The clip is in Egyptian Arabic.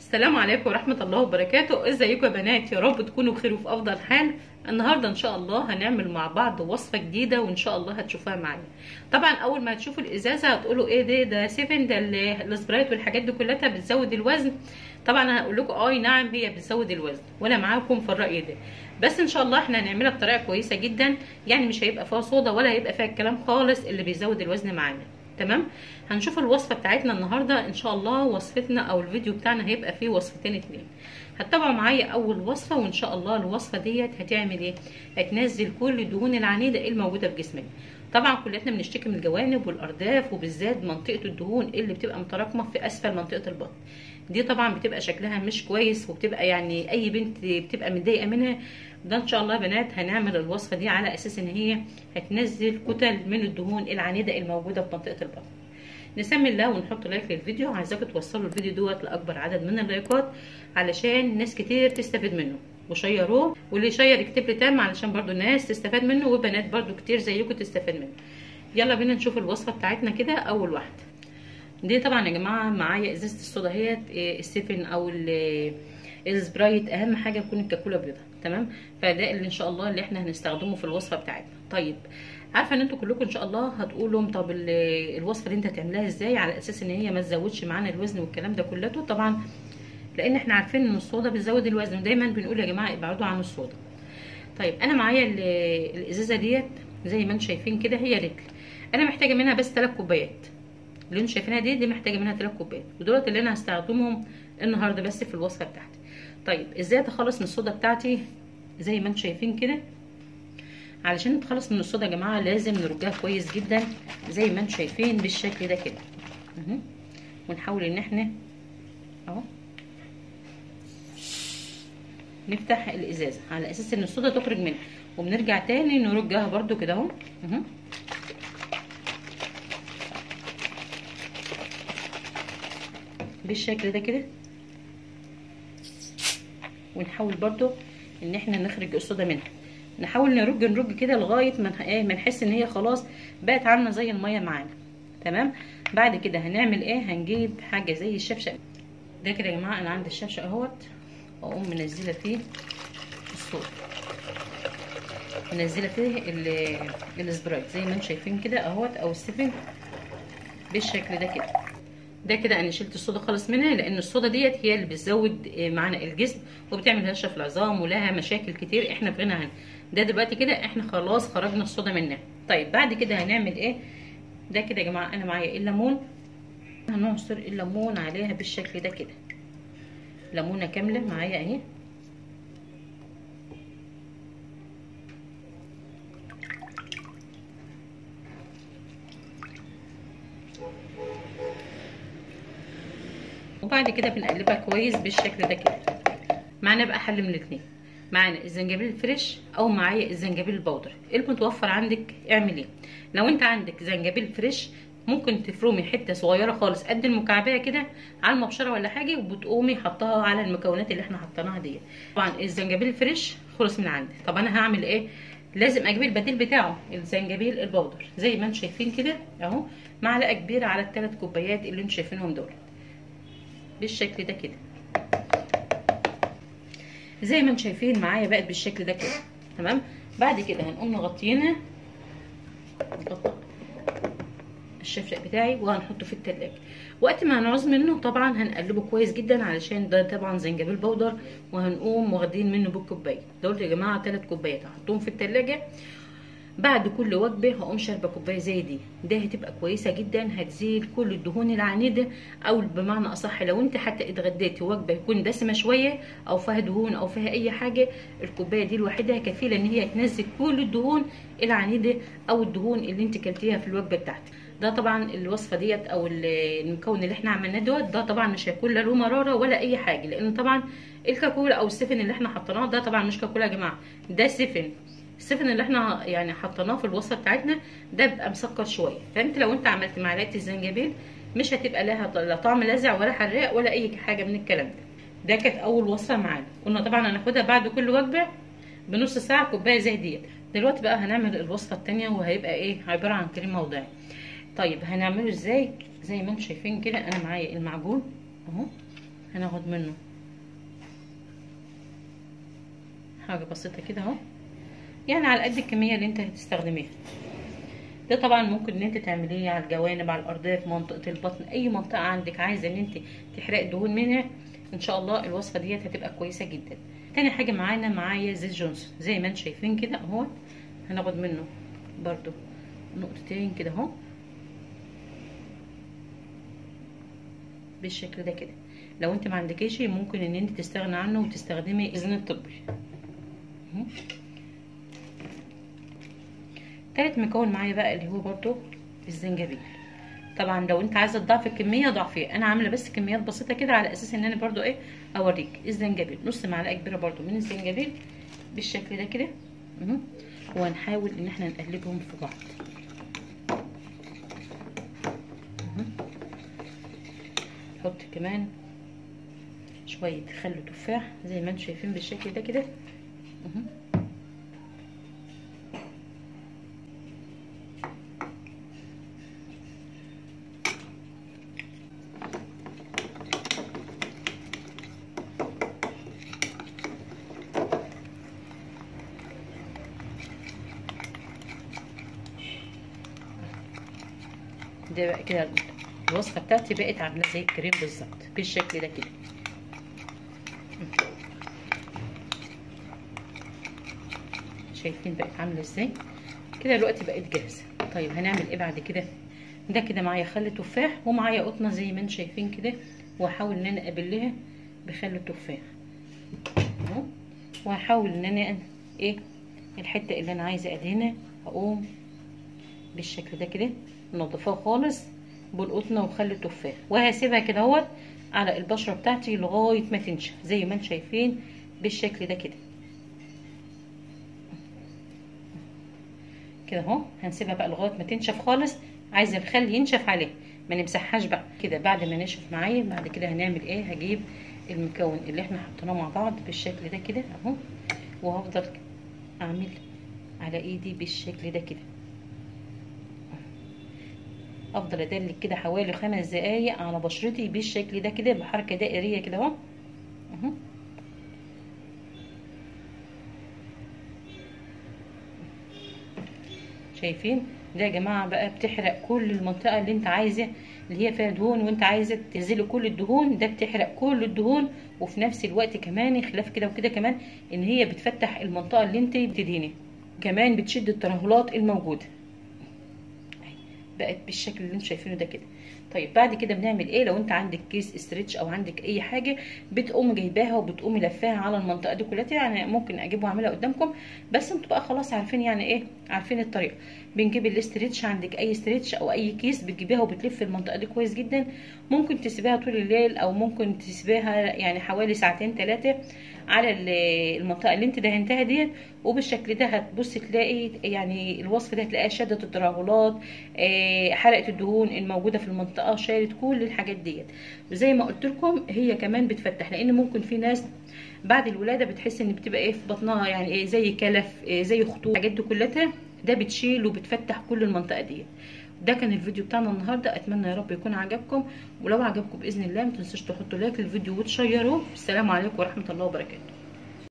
السلام عليكم ورحمة الله وبركاته ازيكم يا بنات يا رب تكونوا بخير وفي افضل حال النهاردة ان شاء الله هنعمل مع بعض وصفة جديدة وان شاء الله هتشوفوها معايا طبعا اول ما تشوفوا الازازة هتقولوا ايه ده ده سيفن ده ال- السبرايت والحاجات دي كلها بتزود الوزن طبعا هقول لكم اه نعم هي بتزود الوزن وانا معاكم في الرأي ده بس ان شاء الله احنا هنعملها بطريقة كويسة جدا يعني مش هيبقى فيها صودا ولا هيبقى فيها الكلام خالص اللي بيزود الوزن معانا تمام هنشوف الوصفه بتاعتنا النهارده ان شاء الله وصفتنا او الفيديو بتاعنا هيبقى فيه وصفتين اتنين هتتابعوا معايا اول وصفه وان شاء الله الوصفه ديت هتعمل ايه هتنزل كل الدهون العنيده الموجوده في جسمنا طبعا كلنا بنشتكي من الجوانب والارداف وبالذات منطقه الدهون اللي بتبقى متراكمه في اسفل منطقه البطن دي طبعا بتبقى شكلها مش كويس وبتبقى يعني اي بنت بتبقى متضايقه منها ده ان شاء الله يا بنات هنعمل الوصفه دي على اساس ان هي هتنزل كتل من الدهون العنيده الموجوده في منطقه البطن نسمي الله ونحط لايك للفيديو عايزاكم توصلوا الفيديو دوت لاكبر عدد من اللايكات علشان ناس كتير تستفيد منه وشيروه واللي يشير يكتب لي تام علشان برضو الناس تستفاد منه وبنات برضو كتير زيكم تستفاد منه يلا بينا نشوف الوصفه بتاعتنا كده اول واحده دي طبعا يا جماعه معايا ازازه الصودا اهيت السيفن او السبرايت اهم حاجه تكون الكاكولا بيضه تمام فده اللي ان شاء الله اللي احنا هنستخدمه في الوصفه بتاعتنا طيب عارفه ان انتوا كلكم ان شاء الله هتقولوا طب الوصفه اللي انت هتعملها ازاي على اساس ان هي ما تزودش معانا الوزن والكلام ده كلته طبعا لان احنا عارفين ان الصودا بتزود الوزن ودايما بنقول يا جماعه ابعدوا عن الصودا طيب انا معايا الازازه ديت زي ما انتم شايفين كده هي لتر انا محتاجه منها بس 3 كوبايات اللي انتم شايفينها دي دي محتاجه منها 3 كوبايات ودولت اللي انا هستخدمهم النهارده بس في الوصفه بتاعتي طيب ازاي اتخلص من الصودا بتاعتي زي ما انتم شايفين كده علشان نتخلص من الصودا يا جماعه لازم نرجها كويس جدا زي ما انتم شايفين بالشكل ده كده اهو ونحاول ان احنا اهو نفتح الازازه على اساس ان الصودا تخرج منها وبنرجع تاني نرجها برده كده اهو اهو بالشكل ده كده ونحاول برضو ان احنا نخرج الصودا منها نحاول نرج نرج كده لغايه ما ايه ما نحس ان هي خلاص بقت عامله زي الميه معانا تمام بعد كده هنعمل ايه هنجيب حاجه زي الشفشق ده كده يا جماعه انا عندي الشفشق اهوت واقوم منزله فيه الصودا منزله فيه السبرايت زي ما انتم شايفين كده اهوت او السفن بالشكل ده كده ده كده انا شلت الصودا خالص منها لان الصودا ديت هي اللي بتزود معانا الجسم وبتعمل هشه في العظام ولها مشاكل كتير احنا في غنى عنها ده دلوقتي كده احنا خلاص خرجنا الصودا منها طيب بعد كده هنعمل ايه ده كده يا جماعه انا معايا الليمون هنعصر الليمون عليها بالشكل ده كده ليمونه كامله معايا اهي وبعد كده بنقلبها كويس بالشكل ده كده معانا بقى حل من الاثنين معانا الزنجبيل الفريش او معايا الزنجبيل البودر المتوفر عندك اعمل ايه لو انت عندك زنجبيل فريش ممكن تفرمي حته صغيره خالص قد المكعبيه كده على المبشره ولا حاجه وبتقومي حطها على المكونات اللي احنا حطيناها دي طبعا الزنجبيل الفريش خلص من عندي طب انا هعمل ايه لازم اجيب البديل بتاعه الزنجبيل البودر زي ما انتم شايفين كده اهو معلقه كبيره على الثلاث كوبايات اللي انتم شايفينهم دول بالشكل ده كده زي ما انتم شايفين معايا بقت بالشكل ده كده تمام بعد كده هنقوم مغطينها نغطي الشفشق بتاعي وهنحطه في التلاجة وقت ما هنعوز منه طبعا هنقلبه كويس جدا علشان ده طبعا زنجبيل بودر وهنقوم واخدين منه بالكوبايه دول يا جماعه 3 كوبايات هحطهم في التلاجة بعد كل وجبه هقوم شاربه كوبايه زي دي ده هتبقى كويسه جدا هتزيل كل الدهون العنيده او بمعنى اصح لو انت حتى اتغديتي وجبه يكون دسمه شويه او فيها دهون او فيها اي حاجه الكوبايه دي لوحدها كفيله ان هي تنزل كل الدهون العنيده او الدهون اللي انت كلتيها في الوجبه بتاعتك ده طبعا الوصفه ديت او المكون اللي احنا عملناه دوت ده طبعا مش هيكون لا له مراره ولا اي حاجه لان طبعا الكاكولا او السفن اللي احنا حطيناه ده طبعا مش كاكولا يا جماعه ده سفن السفن اللي احنا يعني حطيناه في الوصفه بتاعتنا ده بيبقى مسكر شويه فانت لو انت عملت معلقه الزنجبيل مش هتبقى لها لا طعم لاذع ولا حراق ولا اي حاجه من الكلام ده ده كانت اول وصفه معانا قلنا طبعا هناخدها بعد كل وجبه بنص ساعه كوبايه زي ديت دلوقتي بقى هنعمل الوصفه الثانيه وهيبقى ايه عباره عن كريم موضعي طيب هنعمله ازاي زي ما انتم شايفين كده انا معايا المعجون اهو هناخد منه حاجه بسيطه كده اهو يعني على قد الكميه اللي انت هتستخدميها ده طبعا ممكن ان انت تعمليه على الجوانب على الارضيه في منطقه البطن اي منطقه عندك عايزه ان انت تحرقي الدهون منها ان شاء الله الوصفه ديت هتبقى كويسه جدا تاني حاجه معانا معايا زيت جونسون زي ما انتم شايفين كده اهو هناخد منه برضو نقطتين كده اهو بالشكل ده كده لو انت ما عندكيش ممكن ان انت تستغنى عنه وتستخدمي اذن الطبي تالت مكون معايا بقى اللي هو برضو الزنجبيل طبعا لو انت عايزه تضاعفي الكميه ضعفيه انا عامله بس كميات بسيطه كده على اساس ان انا برضو ايه اوريك الزنجبيل نص معلقه كبيره برضو من الزنجبيل بالشكل ده كده وهنحاول ان احنا نقلبهم في بعض نحط كمان شويه خل تفاح زي ما انتم شايفين بالشكل ده كده ده بقى كده الوصفه بتاعتي بقت عامله زي الكريم بالظبط بالشكل ده كده شايفين بقت عامله ازاي كده دلوقتي بقت جاهزه طيب هنعمل ايه بعد كده ده كده معايا خل تفاح ومعايا قطنه زي ما انتم شايفين كده واحاول ان انا ابلها بخل التفاح اهو وهحاول ان انا ايه الحته اللي انا عايزه ادهنها اقوم بالشكل ده كده نضفها خالص بالقطنه وخل التفاح وهسيبها كده اهوت على البشره بتاعتي لغايه ما تنشف زي ما انتم شايفين بالشكل ده كده كده اهو هنسيبها بقى لغايه ما تنشف خالص عايزه الخل ينشف عليه ما نمسحهاش بقى كده بعد ما نشف معايا بعد كده هنعمل ايه هجيب المكون اللي احنا حطيناه مع بعض بالشكل ده كده اهو وهفضل اعمل على ايدي بالشكل ده كده افضل ادلك كده حوالي خمس دقايق على بشرتي بالشكل ده كده بحركه دائريه كده اهو اهو شايفين ده يا جماعه بقى بتحرق كل المنطقه اللي انت عايزه اللي هي فيها دهون وانت عايزه تنزلي كل الدهون ده بتحرق كل الدهون وفي نفس الوقت كمان خلاف كده وكده كمان ان هي بتفتح المنطقه اللي انت بتدهني كمان بتشد الترهلات الموجوده بقت بالشكل اللي انتم شايفينه ده كده طيب بعد كده بنعمل ايه لو انت عندك كيس استرتش او عندك اي حاجه بتقوم جايباها وبتقوم لفاها على المنطقه دي كلها يعني ممكن اجيبه واعملها قدامكم بس انتوا بقى خلاص عارفين يعني ايه عارفين الطريقه بنجيب الاسترتش عندك اي استرتش او اي كيس بتجيبيها وبتلف المنطقه دي كويس جدا ممكن تسيبيها طول الليل او ممكن تسيبيها يعني حوالي ساعتين ثلاثه على المنطقه اللي انت دهنتها ديت وبالشكل ده هتبص تلاقي يعني الوصف ده هتلاقيها شدت الترهلات حرقت الدهون الموجوده في المنطقه شالت كل الحاجات ديت وزي ما قلت لكم هي كمان بتفتح لان ممكن في ناس بعد الولاده بتحس ان بتبقى ايه في بطنها يعني ايه زي كلف إيه زي خطوط الحاجات دي كلها ده بتشيل وبتفتح كل المنطقه ديت ده كان الفيديو بتاعنا النهارده اتمنى يا رب يكون عجبكم ولو عجبكم باذن الله ما تنسوش تحطوا لايك للفيديو وتشيروه السلام عليكم ورحمه الله وبركاته